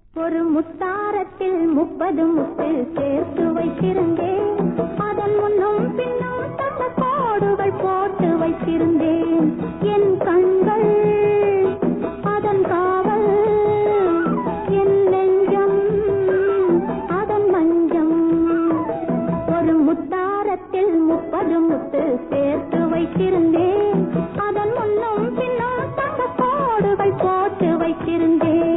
ஒரு முத்தாரத்தில் முப்பது முத்து சேர்த்து வைத்திருந்தேன் அதன் முன்னும் பின்னும் தந்த கோடுகள் போட்டு வைத்திருந்தேன் என் கண்கள் அதன் காவல் என் நெஞ்சம் அதன் மஞ்சம் ஒரு முத்தாரத்தில் முப்பது முத்து சேர்த்து வைத்திருந்தேன் அதன் முன்னும் பின்னும் தங்க கோடுகள் போட்டு வைத்திருந்தேன்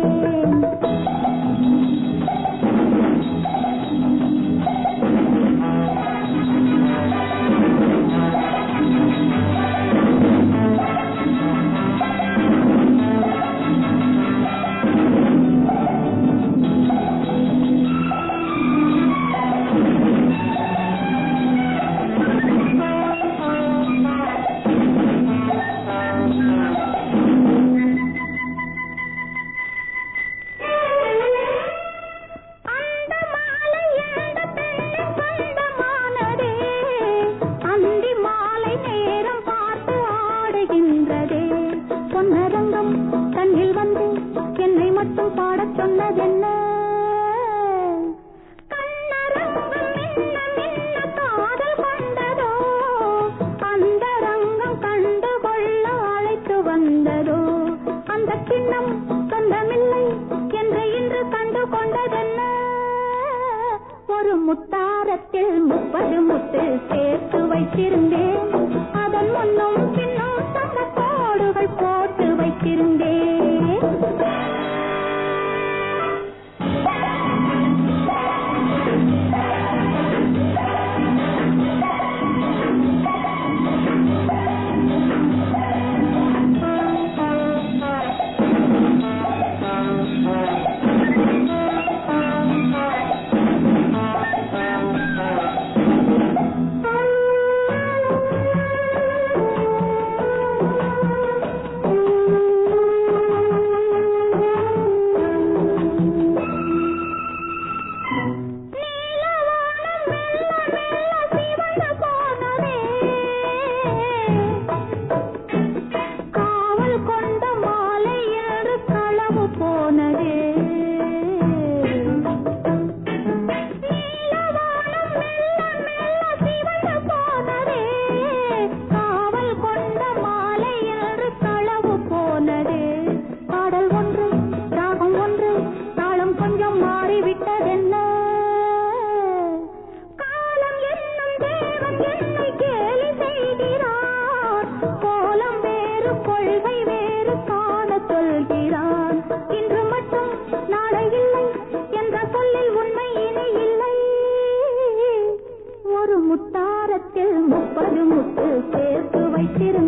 அந்த மாலை எந்த பெண்ணின் சொந்தமானதே அந்தி மாலை நேரம் பார்த்து ஆடுகின்றதே பொன்னரங்கம் கண்ணில் வந்து என்னை மட்டும் பாடச் சொன்னதென்ன கண்ணரங்கம் மின்ன மின்ன காதல் கொண்டதோ அந்த ரங்கம் கண்டு கொள்ள அழைத்து வந்ததோ அந்த கிண்ணம் சொந்தமில்லை என்று இன்று கண்டு கொண்டதென்ன ஒரு முத்தாரத்தில் முப்பது முத்து சேர்த்து வைத்திருந்தேன் அதன் முன்னும் பின்னும் தந்த கோடுகள் போட்டு வைத்திருந்தேன் நீலவானம் மெல்ல மெல்ல சிவந்து போனதே காவல் கொண்ட மாலை என்று களவு போனதே நீலவானம் மெல்ல மெல்ல சிவந்து போனதே காவல் கொண்ட மாலை என்று களவு போனதே பாடல் ஒன்று ராகம் ஒன்று தாளம் கொஞ்சம் மாறிவிட்டதென்ன காலம் என்னும் தேவன் என்னை கேலி செய்கிறார் கோலம் வேறு கொள்கை வேறு காண சொல்கிறான் இன்று மட்டும் நாளை இல்லை என்ற சொல்லில் உண்மை இனி இல்லை ஒரு முத்தாரத்தில் முப்பது முத்து சேர்த்து வைத்திருந்தேன்